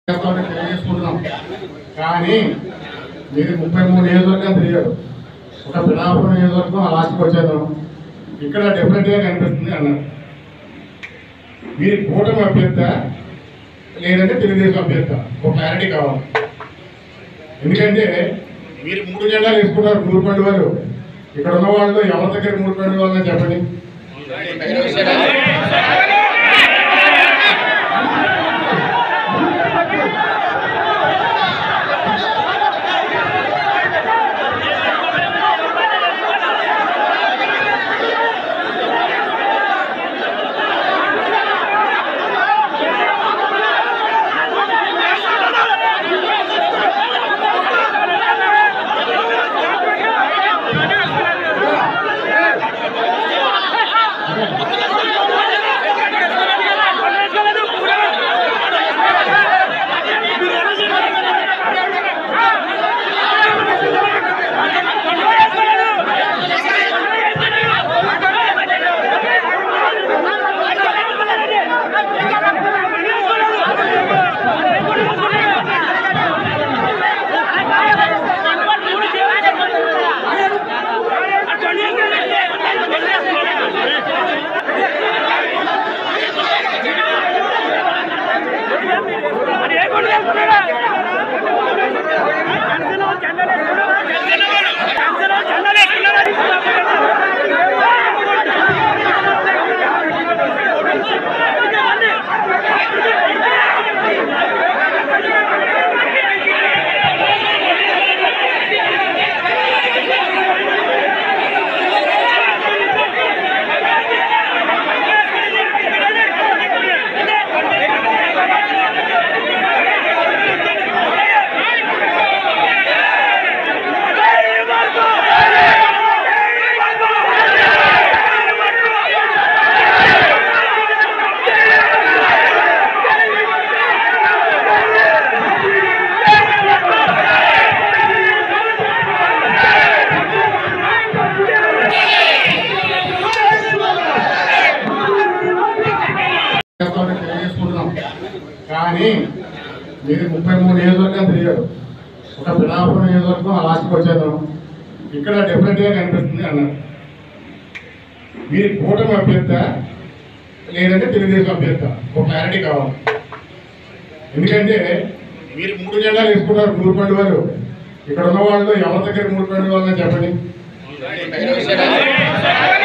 చేస్తామని తెలియజేసుకుంటున్నాం కానీ మీరు ముప్పై మూడు నియోజకవర్గాలు తిరిగారు ఒక పిఠాపురం నియోజకవర్గం ఆ లాస్ట్కి వచ్చేద్దాం ఇక్కడ డెఫినెట్గా కనిపిస్తుంది అన్నారు మీరు కూటమి అభ్యర్థ లేదంటే తెలుగుదేశం అభ్యర్థ ఒక క్లారిటీ కావాలి ఎందుకంటే మీరు మూడు జెండాలు వేసుకున్నారు మూడుపండు వారు ఇక్కడ ఉన్న వాళ్ళు ఎవరి దగ్గర మూడుపండు వాళ్ళని చెప్పండి చేస్తామని తెలియజేసుకుంటున్నాం కానీ మీరు ముప్పై మూడు నియోజకవర్గాలు తిరిగారు ఒక పిఠాపురం నియోజకవర్గం ఆ లాస్ట్కి వచ్చేద్దాం ఇక్కడ డెఫినెట్గా కనిపిస్తుంది అన్నారు మీరు కూటమి అభ్యర్థ లేదంటే తెలుగుదేశం అభ్యర్థ ఒక క్లారిటీ కావాలి ఎందుకంటే మీరు మూడు జెండాలు వేసుకున్నారు మూడుపండు వారు ఇక్కడ ఉన్న వాళ్ళు ఎవరి దగ్గర మూడుపండు వాళ్ళని చెప్పండి